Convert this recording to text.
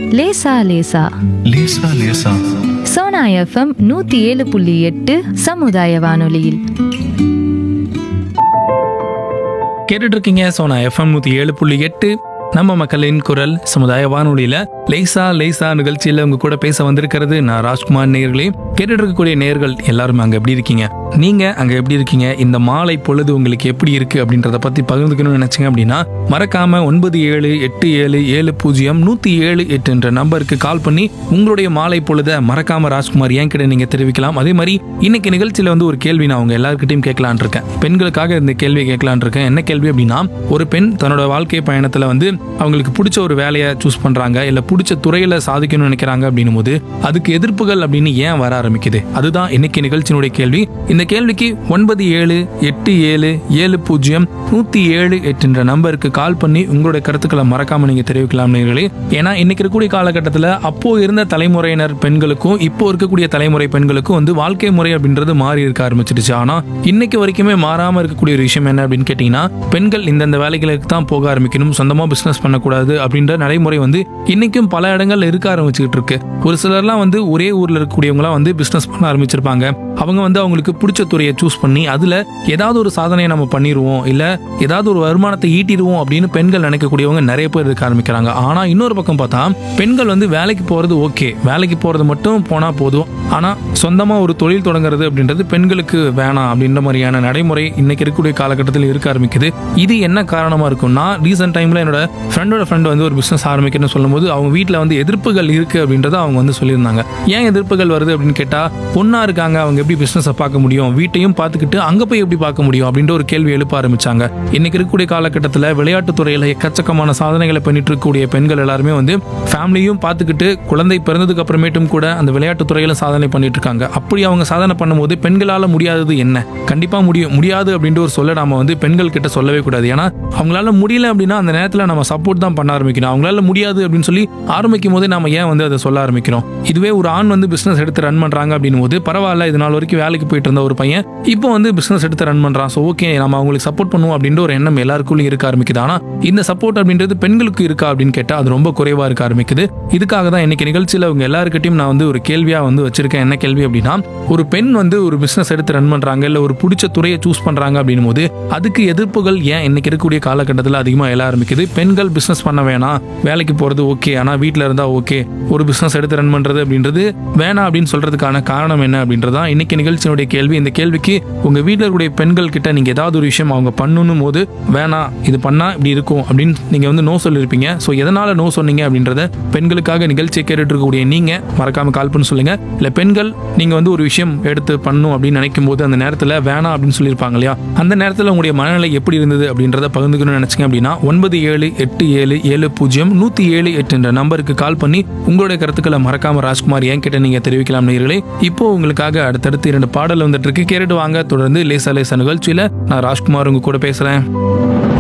லேசா லேசா லேசா லேசா சோனா எஃப்எம் நூத்தி ஏழு புள்ளி எட்டு சமுதாய வானொலியில் கேட்டுட்டு இருக்கீங்க சோனா எஃப்எம் நூற்றி ஏழு புள்ளி எட்டு நம்ம மக்களின் குரல் சமுதாய வானொலியில லேசா லேசா நிகழ்ச்சியில உங்க கூட பேச வந்திருக்கிறது நான் ராஜ்குமார் நேயர்களே கேட்டுட்டு இருக்கக்கூடிய நேயர்கள் எல்லாரும் அங்க எப்படி இருக்கீங்க நீங்க அங்க எப்படி இருக்கீங்க இந்த மாலை பொழுது உங்களுக்கு எப்படி இருக்கு அப்படின்றத பத்தி பகிர்ந்துக்கணும்னு நினைச்சீங்க அப்படின்னா மறக்காம ஒன்பது ஏழு எட்டு ஏழு ஏழு பூஜ்ஜியம் நூத்தி ஏழு எட்டு என்ற நம்பருக்கு கால் பண்ணி உங்களுடைய மாலை பொழுத மறக்காம ராஜ்குமார் என் கிட்ட நீங்க தெரிவிக்கலாம் அதே மாதிரி இன்னைக்கு நிகழ்ச்சியில வந்து ஒரு கேள்வி நான் உங்க எல்லாருக்கிட்டையும் கேட்கலான் இருக்கேன் பெண்களுக்காக இந்த கேள்வி கேட்கலான் இருக்கேன் என்ன கேள்வி அப்படின்னா ஒரு பெண் தன்னோட வாழ்க்கை பயணத்துல வந்து அவங்களுக்கு பிடிச்ச ஒரு வேலையை சூஸ் பண்றாங்க இல்ல பிடிச்ச துறையில சாதிக்கணும்னு நினைக்கிறாங்க அப்படின்னும் போது அதுக்கு எதிர்ப்புகள் அப்படின்னு ஏன் வர ஆரம்பிக்குது அதுதான் இன்னைக்கு நிகழ்ச்சியினுடைய கேள்வி இந்த கேள்விக்கு ஒன்பது ஏழு எட்டு ஏழு ஏழு பூஜ்ஜியம் நூத்தி ஏழு எட்டுன்ற நம்பருக்கு கால் பண்ணி உங்களுடைய கருத்துக்களை மறக்காம நீங்க தெரிவிக்கலாம் நேர்களே ஏன்னா இன்னைக்கு இருக்கக்கூடிய காலகட்டத்தில் அப்போ இருந்த தலைமுறையினர் பெண்களுக்கும் இப்போ இருக்கக்கூடிய தலைமுறை பெண்களுக்கும் வந்து வாழ்க்கை முறை அப்படின்றது மாறி இருக்க ஆரம்பிச்சிடுச்சு ஆனா இன்னைக்கு வரைக்குமே மாறாம இருக்கக்கூடிய ஒரு விஷயம் என்ன அப்படின்னு கேட்டீங்கன்னா பெண்கள் இந்தந்த வேலைகளுக்கு தான் போக ஆரம்பிக்கணும் சொந்தமா பிசினஸ் பண்ணக்கூடாது அப்படின்ற நடைமுறை வந்து இன்னைக்கும் பல இடங்கள்ல இருக்க ஆரம்பிச்சுக்கிட்டு இருக்கு ஒரு சிலர்லாம் வந்து ஒரே ஊர்ல இருக்கக்கூடியவங்களாம் வந்து பிசினஸ் பண்ண ஆரம்பிச்சிருப்பாங்க அவங்க வந்து அவங்களுக்கு பிடிச்ச துறையை சூஸ் பண்ணி அதுல ஏதாவது ஒரு சாதனையை நம்ம பண்ணிடுவோம் இல்ல ஏதாவது ஒரு வருமானத்தை ஈட்டிடுவோம் அப்படின்னு பெண்கள் நினைக்கக்கூடியவங்க நிறைய பேர் இருக்க ஆரம்பிக்கிறாங்க ஆனா இன்னொரு பக்கம் பார்த்தா பெண்கள் வந்து வேலைக்கு போறது ஓகே வேலைக்கு போறது மட்டும் போனா போதும் ஆனா சொந்தமா ஒரு தொழில் தொடங்குறது அப்படின்றது பெண்களுக்கு வேணாம் அப்படின்ற மாதிரியான நடைமுறை இன்னைக்கு இருக்கக்கூடிய காலகட்டத்தில் இருக்க ஆரம்பிக்குது இது என்ன காரணமா இருக்கும்னா ரீசெண்ட் டைம்ல என்னோட ஃப்ரெண்டோட ஃப்ரெண்ட் வந்து ஒரு பிசினஸ் ஆரம்பிக்கணும்னு சொல்லும்போது அவங்க வீட்டில் வந்து எதிர்ப்புகள் இருக்கு அப்படின்றத அவங்க வந்து சொல்லியிருந்தாங்க ஏன் எதிர்ப்புகள் வருது அப்படின்னு கேட்டா பொண்ணா இருக்காங்க அவங்க எப்படி பிசினஸை பார்க்க முடியும் வீட்டையும் பார்த்துக்கிட்டு அங்க போய் எப்படி பார்க்க முடியும் அப்படின்ற ஒரு கேள்வி எழுப்ப ஆரம்பிச்சாங்க இன்னைக்கு இருக்கக்கூடிய காலகட்டத்தில் விளையாட்டுத் துறையில எக்கச்சக்கமான சாதனைகளை பண்ணிட்டு இருக்கக்கூடிய பெண்கள் எல்லாருமே வந்து ஃபேமிலியும் பார்த்துக்கிட்டு குழந்தை பிறந்ததுக்கு அப்புறமேட்டும் கூட அந்த விளையாட்டுத் துறையில சாதனை பண்ணிட்டு இருக்காங்க அப்படி அவங்க சாதனை பண்ணும்போது பெண்களால முடியாதது என்ன கண்டிப்பா முடியும் முடியாது அப்படின்ற ஒரு சொல்ல நாம வந்து பெண்கள் கிட்ட சொல்லவே கூடாது ஏன்னா அவங்களால முடியல அப்படின்னா அந்த நேரத்தில் நம்ம சப்போர்ட் தான் பண்ண ஆரம்பிக்கணும் அவங்களால முடியாது அப்படின்னு சொல்லி ஆரம்பிக்கும் போதே நம்ம ஏன் வந்து அதை சொல்ல ஆரம்பிக்கிறோம் இதுவே ஒரு ஆண் வந்து பிசினஸ் எடுத்து ரன் பண்றாங்க அப்படின்னும் போது பரவாயில்ல இது நாள் வரைக்கும் வேலைக்கு போயிட்டு இருந்த ஒரு பையன் இப்போ வந்து பிசினஸ் எடுத்து ரன் பண்றான் ஸோ ஓகே நம்ம அவங்களுக்கு சப்போர்ட் பண்ணுவோம் அப்படின்ற ஒரு எண்ணம் எல்லாருக்குள்ளயும் இருக்க ஆரம்பிக்குது ஆனா இந்த சப்போர்ட் அப்படின்றது பெண்களுக்கு இருக்கா அப்படின்னு கேட்டா அது ரொம்ப குறைவா இருக்க ஆரம்பிக்குது இதுக்காக தான் இன்னைக்கு நிகழ்ச்சியில உங்க எல்லாருக்கிட்டையும் நான் வந்து ஒரு கேள்வியா வந்து வச்சிருக்கேன் என்ன கேள்வி அப்படின்னா ஒரு பெண் வந்து ஒரு பிசினஸ் எடுத்து ரன் பண்றாங்க இல்ல ஒரு பிடிச்ச துறையை சூஸ் பண்றாங்க அப்படின்னும் போது அதுக்கு எதிர்ப்புகள் ஏன் இன்னைக்கு இருக்கக்கூடிய காலகட்டத்தில் அதிகமா எழ ஆரம்பிக்குது பெண்கள் பிசினஸ் பண்ண வேணாம் வேலைக்கு போறது ஓகே ஆனா வீட்ல இருந்தா ஓகே ஒரு பிசினஸ் எடுத்து ரன் பண்றது அப்படின்றது வேணாம் அப்படின்னு சொல்றதுக்கான காரணம் என்ன அப்படின்றதான் இன்னைக்கு நிகழ்ச்சியினுடைய கேள்வி இந்த கேள்விக்கு உங்க வீட்டில் இருக்கக்கூடிய பெண்கள் கிட்ட நீங்க ஏதாவது ஒரு விஷயம் அவங்க பண்ணணும் போது வேணாம் இது பண்ணா இப்படி இருக்கும் அப்படின்னு நீங்க வந்து நோ சொல்லியிருப்பீங்க ஸோ எதனால நோ சொன்னீங்க அப்படின்றத பெண்களுக்காக நிகழ்ச்சியை கேட்டுட்டு இருக்கக்கூடிய நீங்க மறக்காம கால் பண்ணி சொல்லுங்க இல்ல பெண்கள் நீங்க வந்து ஒரு விஷயம் எடுத்து பண்ணும் அப்படின்னு நினைக்கும் போது அந்த நேரத்துல வேணாம் அப்படின்னு சொல்லியிருப்பாங்க இல்லையா அந்த நேரத்துல உங்களுடைய மனநிலை எப்படி இருந்தது அப்படின்றத பகிர்ந்துக்கணும்னு நினைச்சீங்க அப்படின்னா ஒன்பது ஏழு எட்டு ஏழு ஏழு பூஜ்ஜியம் நூத்தி ஏழு எட்டு என்ற நம்பருக்கு கால் பண்ணி உங்களுடைய கருத்துக்களை மறக்காம ராஜ்குமார் என் கிட்ட நீங்க தெரிவிக்கலாம் நேயர்களே இப்போ உங்களுக்காக அடுத்தடுத்து இரண்டு பாடல் வந்துட்டு இருக்கு கேட்டுட்டு வாங்க தொடர்ந்து லேசா லேசா நிகழ்ச்சியில நான் ராஜ்குமார் உங்க கூட பேசுறேன்